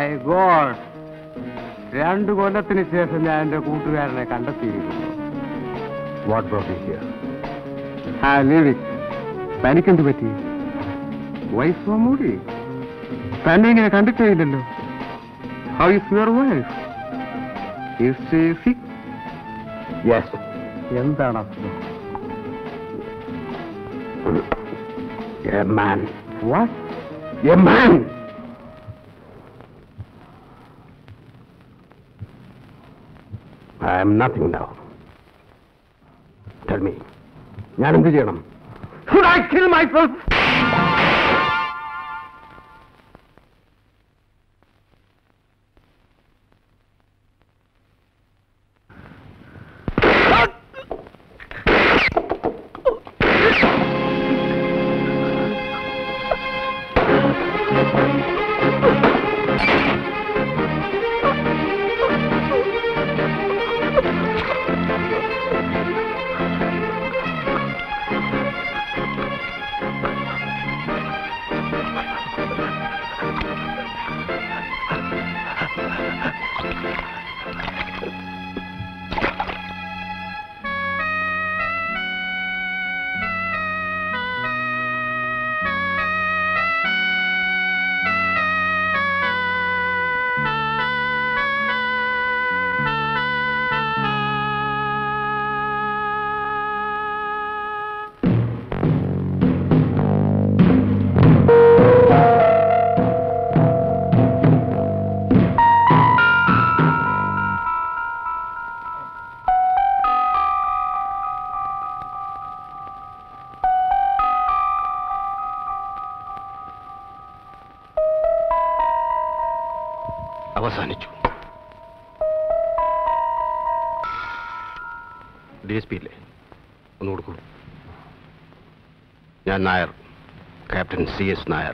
God രണ്ടു കൊല്ലത്തിന് ശേഷം ഞാൻ എന്റെ കൂട്ടുകാരനെ കണ്ടെത്തിയിരിക്കുന്നു വാട്ട് ബ്രോട്ട് ഹിയർ ആ ലിവിക് തനിക്കെന്ത് പറ്റി വൈഫ് മൂടി തന്നെ ഇങ്ങനെ കണ്ടിട്ടേ ഇല്ലല്ലോ how is your wife is sick yes എന്താണ് അസുഖം a man what a man I am nothing now tell me ഞാൻ എന്ത് ചെയ്യണം Should I kill myself? അവസാനിച്ചു ഡി എസ് പി ഇല്ലേ ഒന്ന് കൊടുക്കൂ ഞാൻ Nair captain C S Nair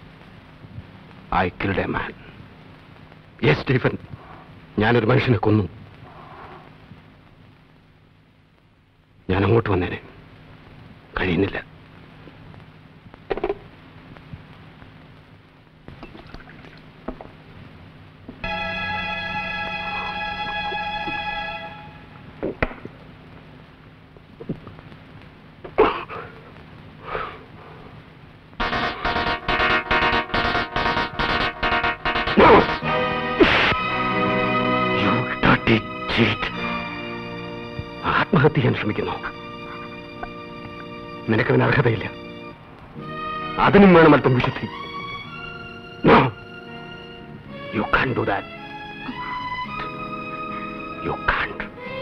I killed a man yes Stephen ഞാനൊരു മനുഷ്യനെ കൊന്നു ഞാൻ അങ്ങോട്ട് വന്നേനെ കഴിയുന്നില്ല You dirty cheat. ആത്മഹത്യ ചെയ്യാൻ ശ്രമിക്കുന്നു നിനക്കതിന് അർഹതയില്ല അതിനും വേണം അല്പം വിശുദ്ധി you can do that you can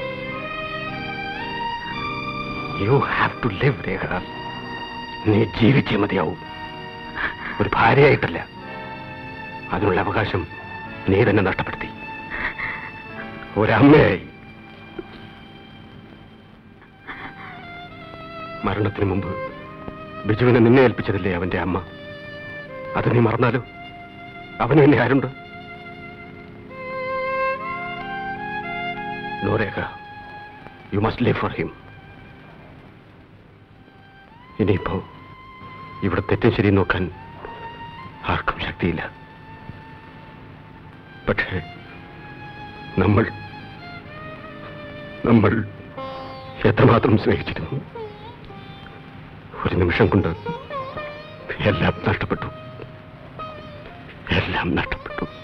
you have to live Rekha നീ ജീവിച്ചേ മതിയാവും ഒരു ഭാര്യയായിട്ടല്ല അതിനുള്ള അവകാശം നീ തന്നെ നഷ്ടപ്പെടുത്തി ഒരമ്മയായി മരണത്തിന് മുമ്പ് ബിജുവിനെ നിന്നെ ഏൽപ്പിച്ചതില്ലേ അവന്റെ അമ്മ അത് നീ മറന്നാലോ അവന് എന്നെ ആരുണ്ട് no Rekha you must live for him ഇനിയിപ്പോ ഇവിടെ തെറ്റും ശരിയും നോക്കാൻ ആർക്കും ശക്തിയില്ല പക്ഷേ നമ്മൾ നമ്മൾ എത്രമാത്രം സ്നേഹിച്ചിരുന്നു ഒരു നിമിഷം കൊണ്ട് എല്ലാം നഷ്ടപ്പെട്ടു എല്ലാം നഷ്ടപ്പെട്ടു